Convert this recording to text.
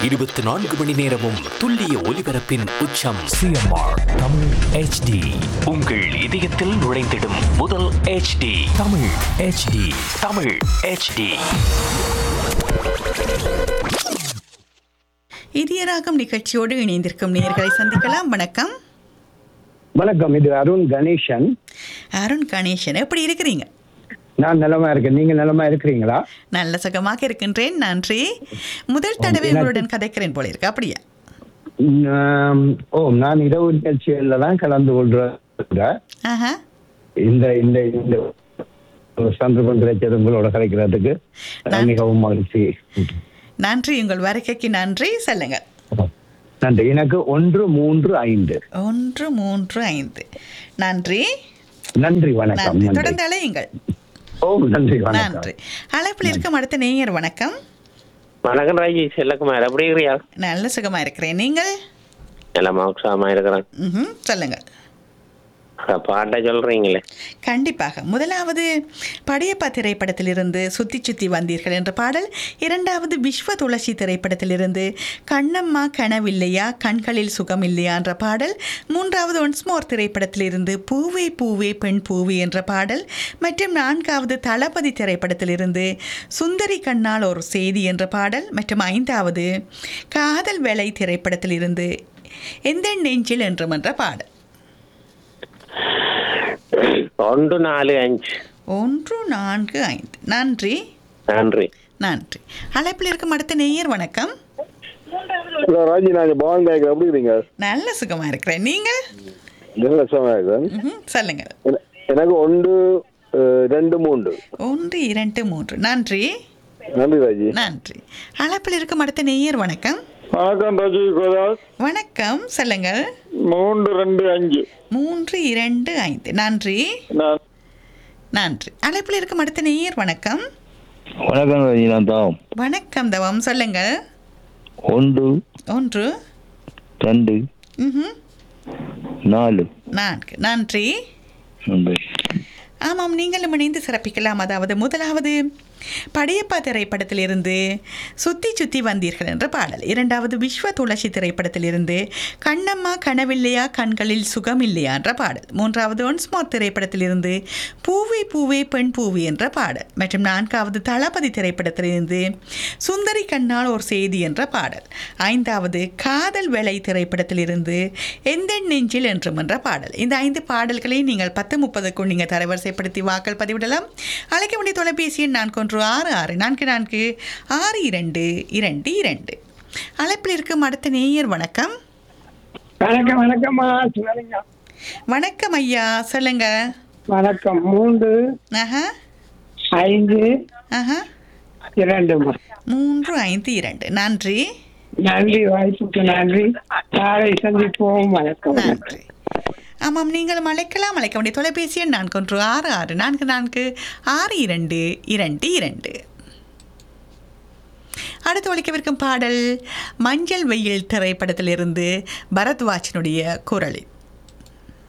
இருபத்தி நான்கு மணி நேரமும் துல்லிய ஒலிபரப்பின் உச்சம் சிஎம்ஆர் தமிழ் ஹெச்டி உங்கள் இதயத்தில் நுழைந்திடும் முதல் HD Tamil HD Tamil HD Idhayaragam நிகழ்ச்சியோடு இணைந்திருக்கும் நேயர்களை சந்திக்கலாம் வணக்கம் வணக்கம் இது அருண் கணேசன் அருண் கணேசன் எப்படி இருக்கிறீங்க நான் நலமா இருக்கேன் நீங்க நலமா இருக்கிறீங்களா நல்ல சுகமாக இருக்கின்றேன் நன்றி முதல் தடவை உங்களுடன் கதைக்கிறேன் போல இருக்கு அப்படியா உம், ஓ நான் இரவு நிகழ்ச்சிகள்ல தான் கலந்து கொள்றேன் ஆஹா இந்த இந்த இந்த ஒரு சந்தர்ப்பம் கிடைச்சது உங்களோட கிடைக்கிறதுக்கு நான்- மிகவும் மகிழ்ச்சி நன்றி உங்கள் வருகைக்கு நன்றி சொல்லுங்க நன்றி எனக்கு ஒன்று மூன்று ஐந்து ஒன்று மூன்று ஐந்து நன்றி நன்றி வணக்கம் நன்றி நன்றி தொடர்ந்து அழையுங்கள் ஓ நன்றி வணக்கம் நன்றி அழைப்பில் இருக்கும் அடுத்த நேயர் வணக்கம் வணக்கம் ராஜி செல்லக்குமார் எப்படி இருக்கிறியா நல்ல சுகமா இருக்கிறேன் நீங்கள் நல்ல உற்சாகமா இருக்கிறேன் ம்ஹும், சொல்லுங்க பாட்டை சொல்றீங்களே கண்டிப்பாக முதலாவது படையப்பா திரைப்படத்திலிருந்து சுத்தி சுத்தி வந்தீர்கள் என்ற பாடல் இரண்டாவது விஸ்வ துளசி திரைப்படத்திலிருந்து கண்ணம்மா கனவில்லையா கண்களில் சுகம் இல்லையா என்ற பாடல் மூன்றாவது ஒன்ஸ்மோர் திரைப்படத்திலிருந்து பூவே பூவே பெண் பூவே என்ற பாடல் மற்றும் நான்காவது தளபதி திரைப்படத்திலிருந்து சுந்தரி கண்ணால் ஒரு செய்தி என்ற பாடல் மற்றும் ஐந்தாவது காதல் வேலை திரைப்படத்திலிருந்து எந்த நெஞ்சில் என்றும் என்ற பாடல் ஒன்று நாலு அஞ்சு ஒன்று நான்கு ஐந்து நன்றி நன்றி நன்றி அழைப்பில் இருக்கும் அடுத்த நேயர் வணக்கம் ஹலோ ராஜி நாங்கள் பவன் பேக் எப்படி இருக்கீங்க நல்ல சுகமா இருக்கிறேன் நீங்க நல்ல சுகமாக இருக்கிறேன் ம்ஹும், சொல்லுங்க என- எனக்கு ஒன்று அஹ், ரெண்டு மூன்று ஒன்று இரண்டு மூன்று நன்றி நன்றி ராஜி நன்றி அழைப்பில் இருக்கும் அடுத்த நேயர் வணக்கம் வணக்கம் ராஜி கோதாஸ் வணக்கம் சொல்லுங்கள் மூன்று ரெண்டு அஞ்சு மூன்று இரண்டு ஐந்து நன்றி நான் நன்றி அழைப்பில் இருக்கும் அடுத்த நேயர் வணக்கம் வணக்கம் ராஜி நான் தான் வணக்கம் தவம் சொல்லுங்கள் ஒன்று ஒன்று ரெண்டு ம்ஹும், நாலு நான்கு நன்றி நன்றி ஆமாம் நீங்களும் இணைந்து சிறப்பிக்கலாம் அதாவது முதலாவது படையப்பா திரைப்படத்திலிருந்து சுத்தி சுத்தி வந்தீர்கள் என்ற பாடல் இரண்டாவது விஸ்வ துளசி திரைப்படத்திலிருந்து கண்ணம்மா கனவில்லையா கண்களில் சுகம் இல்லையா என்ற பாடல் மூன்றாவது ஒன்ஸ்மார்ட் திரைப்படத்திலிருந்து பூவே பூவே பெண் பூவே என்ற பாடல் மற்றும் நான்காவது தளபதி திரைப்படத்திலிருந்து சுந்தரி கண்ணால் ஒரு செய்தி என்ற பாடல் ஐந்தாவது காதல் வேலை திரைப்படத்திலிருந்து எந்த நெஞ்சில் என்றும் என்ற பாடல் இந்த ஐந்து பாடல்களை நீங்கள் பத்து முப்பதுக்குள் நீங்கள் தரவரிசைப்படுத்தி வாக்கள் பதிவிடலாம் அழைக்க வேண்டிய தொலைபேசி எண் நான்கு ஒன்று ஆறு ஆறு நான்கு நான்கு ஆறு இரண்டு இரண்டு இரண்டு அழைப்பில் இருக்கும் அடுத்த நேயர் வணக்கம் வணக்கம் வணக்கம்மா சிவலிங்கம் வணக்கம் ஐயா சொல்லுங்க வணக்கம் மூன்று ஆஹா ஐந்து ஆஹா இரண்டுமா மூன்று ஐந்து இரண்டு நன்றி நன்றி வாய்ப்புக்கு நன்றி நாளை சந்திப்போம் வணக்கம் நன்றி ஆமாம் நீங்கள் அழைக்கலாம் அழைக்க வேண்டிய தொலைபேசி எண் நான்கு ஒன்று ஆறு ஆறு நான்கு நான்கு ஆறு இரண்டு இரண்டு இரண்டு அடுத்து ஒழிக்கவிருக்கும் பாடல் மஞ்சள் வெயில் திரைப்படத்திலிருந்து பரத்வாஜினுடைய குரலில்